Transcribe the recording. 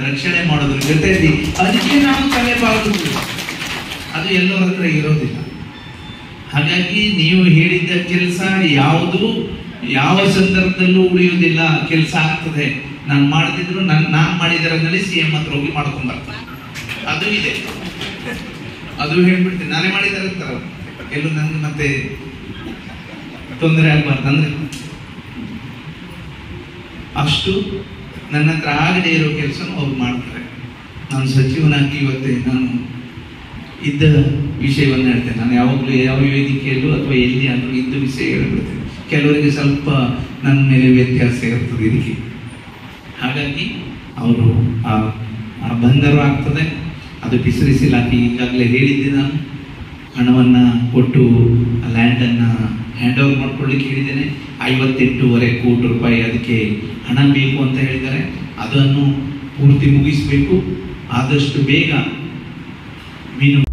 ರಕ್ಷಣೆ ಮಾಡೋದ್ರ ಜೊತೆಯಲ್ಲಿ ಅದಕ್ಕೆ ನಾವು ತಲೆ ಬಾಗುವುದು ಅದು ಎಲ್ಲರ ಹತ್ರ ಇರೋದಿಲ್ಲ ಹಾಗಾಗಿ ನೀವು ಹೇಳಿದ್ದ ಕೆಲಸ ಯಾವುದು ಯಾವ ಸಂದರ್ಭದಲ್ಲೂ ಉಳಿಯುವುದಿಲ್ಲ ಕೆಲಸ ಆಗ್ತದೆ ನಾನು ಮಾಡದಿದ್ರು ನನ್ ನಾನ್ ಮಾಡಿದರಲ್ಲಿ ಸಿ ಎಂ ಹತ್ರ ಹೋಗಿ ಮಾಡ್ಕೊಂಡ್ ಬರ್ತೀನಿ ಅದು ಇದೆ ಅದು ಹೇಳ್ಬಿಡ್ತೀನಿ ನಾನೇ ಮಾಡಿದಾರೆ ಅಂತಾರ ಅವ್ರು. ಎಲ್ಲೂ ನನ್ಗೆ ಮತ್ತೆ ತೊಂದರೆ ಆಗ್ಬಾರ್ದು ಅಂದ್ರೆ ಅಷ್ಟು ನನ್ನ ಹತ್ರ ಆಗದೆ ಇರೋ ಕೆಲಸನೂ ಅವ್ರು ಮಾಡ್ತಾರೆ ನಾನು ಸಚಿವನಾಗಿ ಇವತ್ತೇ ನಾನು ಇದ್ದ ವಿಷಯವನ್ನು ಹೇಳ್ತೇನೆ ನಾನು ಯಾವಾಗಲೂ ಯಾವ ವೇದಿಕೆಯಲ್ಲೂ ಅಥವಾ ಎಲ್ಲಿ ಆದರೂ ಇದ್ದ ವಿಷಯ ಹೇಳ್ಬಿಡ್ತೇನೆ ಕೆಲವರಿಗೆ ಸ್ವಲ್ಪ ನನ್ನ ಮೇಲೆ ವ್ಯತ್ಯಾಸ ಇರ್ತದೆ ಇದಕ್ಕೆ ಹಾಗಾಗಿ ಅವರು ಆ ಆ ಬಂದರು ಆಗ್ತದೆ ಅದು ಫಿಶರೀಸ್ ಇಲಾಖೆ ಈಗಾಗಲೇ ಹೇಳಿದ್ದೆ ನಾನು ಹಣವನ್ನು ಕೊಟ್ಟು ಲ್ಯಾಂಡನ್ನು ಹ್ಯಾಂಡ್ ಓವರ್ ಮಾಡ್ಕೊಳ್ಳಿಕ್ಕೆ ಹೇಳಿದ್ದೇನೆ ಐವತ್ತೆಂಟೂವರೆ ಕೋಟಿ ರೂಪಾಯಿ ಅದಕ್ಕೆ ಹಣ ಬೇಕು ಅಂತ ಹೇಳಿದ್ದಾರೆ ಅದನ್ನು ಪೂರ್ತಿ ಮುಗಿಸಬೇಕು ಆದಷ್ಟು ಬೇಗ ಮೀನು